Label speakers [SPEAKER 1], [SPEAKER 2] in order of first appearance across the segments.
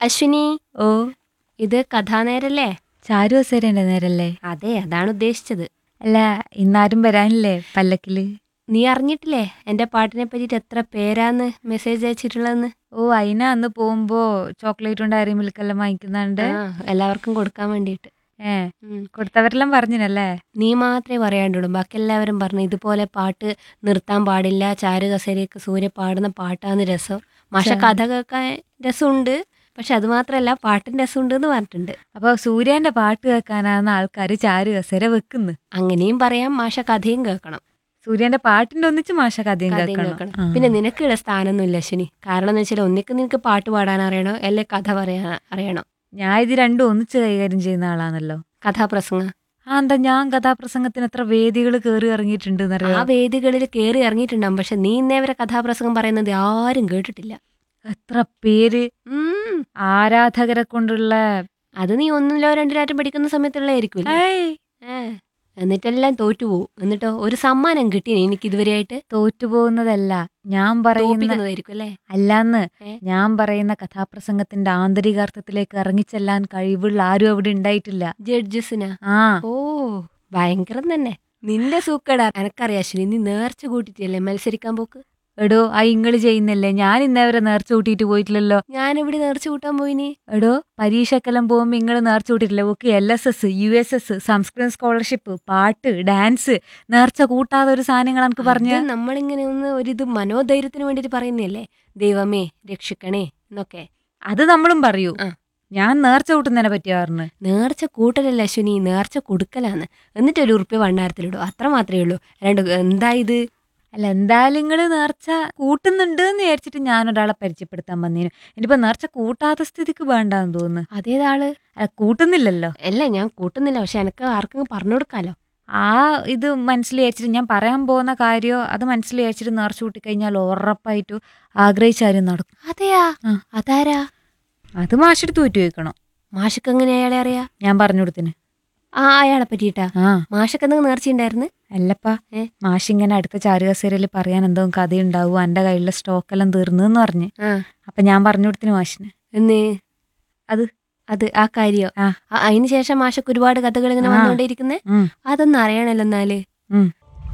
[SPEAKER 1] അശ്വിനി
[SPEAKER 2] ഓ
[SPEAKER 1] ഇത് കഥാനേരല്ലേ
[SPEAKER 2] ചാരു ഹസേരന്റെ നേരല്ലേ
[SPEAKER 1] അതെ അതാണ് ഉദ്ദേശിച്ചത്
[SPEAKER 2] അല്ല ഇന്നാരും വരാനില്ലേ പല്ലക്കില്
[SPEAKER 1] നീ അറിഞ്ഞിട്ടില്ലേ എന്റെ പാട്ടിനെ പറ്റിയിട്ട് എത്ര പേരാന്ന് മെസ്സേജ് അയച്ചിട്ടുള്ളതെന്ന്
[SPEAKER 2] ഓ അയിന അന്ന് പോകുമ്പോ ചോക്ലേറ്റും ഡയറി മിൽക്കെല്ലാം വാങ്ങിക്കുന്നുണ്ട്
[SPEAKER 1] ആ, എല്ലാവർക്കും കൊടുക്കാൻ വേണ്ടിയിട്ട്
[SPEAKER 2] ഏ
[SPEAKER 1] ഉം.
[SPEAKER 2] കൊടുത്തവരെല്ലാം പറഞ്ഞിനല്ലേ
[SPEAKER 1] നീ മാത്രമേ പറയാണ്ടുള്ളൂ ബാക്കി എല്ലാവരും പറഞ്ഞു ഇതുപോലെ പാട്ട് നിർത്താൻ പാടില്ല ചാരു കസേരയൊക്കെ സൂര്യ പാടുന്ന പാട്ടാന്ന് രസം മാഷ കഥ കേൾക്കാൻ രസമുണ്ട് പക്ഷെ അത് മാത്രമല്ല പാട്ടിന് രസമുണ്ട് എന്ന് പറഞ്ഞിട്ടുണ്ട്
[SPEAKER 2] അപ്പൊ സൂര്യന്റെ പാട്ട് കേൾക്കാനാണ് ആൾക്കാര് ചാരു കസേര വെക്കുന്നു
[SPEAKER 1] അങ്ങനെയും പറയാം മാഷ കഥയും കേൾക്കണം
[SPEAKER 2] സൂര്യന്റെ പാട്ടിന്റെ ഒന്നിച്ച് മാഷ കഥയും
[SPEAKER 1] കഥയും
[SPEAKER 2] കേൾക്കണം
[SPEAKER 1] കേൾക്കണം
[SPEAKER 2] ആ.
[SPEAKER 1] പിന്നെ നിനക്കിവിടെ സ്ഥാനമൊന്നുമില്ല അശ്വിനി കാരണം എന്ന് വെച്ചാൽ ഒന്നിക്ക് നിനക്ക് പാട്ട് പാടാൻ അറിയണോ അല്ലെ കഥ പറയാൻ അറിയണോ
[SPEAKER 2] ഞാൻ ഇത് രണ്ടും ഒന്നിച്ച് കൈകാര്യം ചെയ്യുന്ന ആളാണല്ലോ
[SPEAKER 1] കഥാപ്രസംഗം
[SPEAKER 2] ആ എന്താ ഞാൻ കഥാപ്രസംഗത്തിന് എത്ര വേദികൾ കയറി ഇറങ്ങിയിട്ടുണ്ട്
[SPEAKER 1] ആ
[SPEAKER 2] എന്നറിയോ
[SPEAKER 1] വേദികളിൽ കയറി ഇറങ്ങിയിട്ടുണ്ടാവും പക്ഷെ നീ ഇന്നേവരെ കഥാപ്രസംഗം പറയുന്നത് ആരും കേട്ടിട്ടില്ല
[SPEAKER 2] എത്ര പേര്
[SPEAKER 1] ഉം.
[SPEAKER 2] ആരാധകരെ കൊണ്ടുള്ള
[SPEAKER 1] അത് നീ ഒന്നിലോ രണ്ടിലാറ്റം പഠിക്കുന്ന സമയത്തുള്ളതായിരിക്കും
[SPEAKER 2] ഏയ്
[SPEAKER 1] എന്നിട്ടെല്ലാം തോറ്റുപോകും എന്നിട്ടോ ഒരു സമ്മാനം കിട്ടി എനിക്ക് ഇതുവരെയായിട്ട്
[SPEAKER 2] തോറ്റുപോകുന്നതല്ല ഞാൻ പറയുന്ന
[SPEAKER 1] തോപ്പിക്കുന്നതായിരിക്കും അല്ലേ
[SPEAKER 2] അല്ലാന്ന്
[SPEAKER 1] ഏ?
[SPEAKER 2] ഞാൻ പറയുന്ന കഥാപ്രസംഗത്തിന്റെ ആന്തരികാർത്ഥത്തിലേക്ക് ഇറങ്ങിച്ചെല്ലാൻ കഴിവുള്ള ആരും അവിടെ ഉണ്ടായിട്ടില്ല
[SPEAKER 1] ജഡ്ജസിനാ
[SPEAKER 2] ആ
[SPEAKER 1] ഓ ഭയങ്കരം തന്നെ നിന്റെ സൂക്കടാ എനക്കറിയാം അശ്വിനി നീ നേർച്ച കൂട്ടിട്ടല്ലേ മത്സരിക്കാൻ പോക്ക്
[SPEAKER 2] എടോ ആ ഇങ്ങള് ചെയ്യുന്നില്ലേ ഞാൻ ഇന്നേവരെ നേർച്ച കൂട്ടിയിട്ട് പോയിട്ടില്ലല്ലോ
[SPEAKER 1] ഞാൻ ഇവിടെ നേർച്ച കൂട്ടാൻ പോയിനി
[SPEAKER 2] എടോ പരീക്ഷക്കെല്ലാം പോകുമ്പോ ഇങ്ങള് നേർച്ച കൂട്ടിയിട്ടില്ല okay L S S U S S സംസ്കൃത സ്കോളർഷിപ്പ് പാട്ട് ഡാൻസ് നേർച്ച കൂട്ടാതെ ഒരു സാധനങ്ങൾ എനിക്ക് പറഞ്ഞ
[SPEAKER 1] അത് നമ്മളിങ്ങനെ ഒന്ന് ഒരിത് മനോധൈര്യത്തിന് വേണ്ടിട്ട് പറയുന്നല്ലേ ദൈവമേ രക്ഷിക്കണേ എന്നൊക്കെ
[SPEAKER 2] അത് നമ്മളും പറയൂ
[SPEAKER 1] ആ.
[SPEAKER 2] ഞാൻ നേർച്ച കൂട്ടുന്നതിനെ പറ്റിയാ പറഞ്ഞു
[SPEAKER 1] നേർച്ച കൂട്ടലല്ല അശ്വിനി നേർച്ച കൊടുക്കലാന്ന് എന്നിട്ട് ഒരു ഉറുപ്പ്യ ഭണ്ഡാരത്തിലിടും അത്ര മാത്രമേ ഉള്ളൂ രണ്ട് എന്താ ഇത്
[SPEAKER 2] അല്ല എന്തായാലും നിങ്ങള് നേർച്ച കൂട്ടുന്നുണ്ട് എന്ന് വിചാരിച്ചിട്ട് ഞാൻ ഒരാളെ പരിചയപ്പെടുത്താൻ വന്നേനു ഇനിയിപ്പോ നേർച്ച കൂട്ടാത്ത സ്ഥിതിക്ക് വേണ്ടാന്ന് തോന്നുന്നു
[SPEAKER 1] അതേതാള്
[SPEAKER 2] അല്ല കൂട്ടുന്നില്ലല്ലോ
[SPEAKER 1] അല്ല ഞാൻ കൂട്ടുന്നില്ല പക്ഷെ എനക്ക് ആർക്കും പറഞ്ഞു കൊടുക്കാലോ
[SPEAKER 2] ആ ഇത് മനസ്സിൽ വിചാരിച്ചിട്ട് ഞാൻ പറയാൻ പോകുന്ന കാര്യമോ അത് മനസ്സിൽ വിചാരിച്ചിട്ട് നേർച്ച കൂട്ടിക്കഴിഞ്ഞാൽ ഉറപ്പായിട്ടും ആഗ്രഹിച്ചാരും നടക്കും
[SPEAKER 1] അതെയാ
[SPEAKER 2] ആ.
[SPEAKER 1] അതാരാ
[SPEAKER 2] അത് മാഷെടുത്ത് തോറ്റു ചോദിക്കണം
[SPEAKER 1] മാഷക്ക് എങ്ങനെ അയാളെ അറിയാ
[SPEAKER 2] ഞാൻ പറഞ്ഞു കൊടുത്തിന്
[SPEAKER 1] ആ അയാളെ പറ്റിയിട്ടാ
[SPEAKER 2] ആ
[SPEAKER 1] മാഷക്ക് എന്തെങ്കിലും നേർച്ചയുണ്ടായിരുന്നു
[SPEAKER 2] അല്ലപ്പാ
[SPEAKER 1] ഏ?
[SPEAKER 2] മാഷിങ്ങനെ അടുത്ത ചാരുകസേരയിൽ പറയാൻ എന്തോ കഥയുണ്ടാവും എൻ്റെ കയ്യിലെ സ്റ്റോക്കെല്ലാം തീർന്നു എന്ന് പറഞ്ഞ്
[SPEAKER 1] ആ
[SPEAKER 2] അപ്പൊ ഞാൻ പറഞ്ഞു കൊടുത്തിന് മാഷിന്
[SPEAKER 1] എന്ന്
[SPEAKER 2] അത്
[SPEAKER 1] അത് ആ കാര്യോ
[SPEAKER 2] ആ.
[SPEAKER 1] അതിന് ശേഷം മാഷക്ക് ഒരുപാട് കഥകൾ ഇങ്ങനെ
[SPEAKER 2] ആ.
[SPEAKER 1] വന്നുകൊണ്ടിരിക്കുന്നേ
[SPEAKER 2] ഉം,
[SPEAKER 1] അതൊന്നും അറിയണല്ലോ എന്നാല്
[SPEAKER 2] ഉം.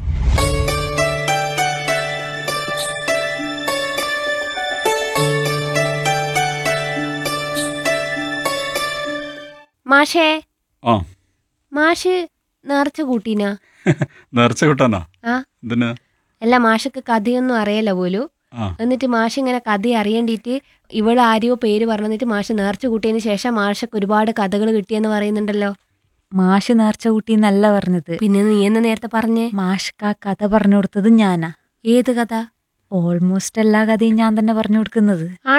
[SPEAKER 1] മാഷേ
[SPEAKER 3] ആ
[SPEAKER 1] മാഷ് നേർച്ച കൂട്ടീനാ
[SPEAKER 3] നേർച്ച കിട്ടാനാ
[SPEAKER 1] ആ
[SPEAKER 3] ഇതിന്
[SPEAKER 1] അല്ല മാഷക്ക് കഥയൊന്നും അറിയല്ല പോലും
[SPEAKER 3] ആ
[SPEAKER 1] എന്നിട്ട് മാഷ് ഇങ്ങനെ കഥ അറിയേണ്ടിയിട്ട് ഇവള് ആരെയോ പേര് പറഞ്ഞിട്ട് മാഷ് നേർച്ച കൂട്ടിയതിന് ശേഷം മാഷക്ക് ഒരുപാട് കഥകൾ കിട്ടിയെന്ന് പറയുന്നുണ്ടല്ലോ
[SPEAKER 2] മാഷ് നേർച്ച കൂട്ടി എന്നല്ല പറഞ്ഞത്
[SPEAKER 1] പിന്നെ നീ എന്ന് നേരത്തെ പറഞ്ഞേ
[SPEAKER 2] മാഷ്ക്ക് ആ കഥ പറഞ്ഞു കൊടുത്തത് ഞാനാ
[SPEAKER 1] ഏത് കഥ
[SPEAKER 2] ഓൾമോസ്റ്റ് എല്ലാ കഥയും ഞാൻ തന്നെ പറഞ്ഞു കൊടുക്കുന്നത്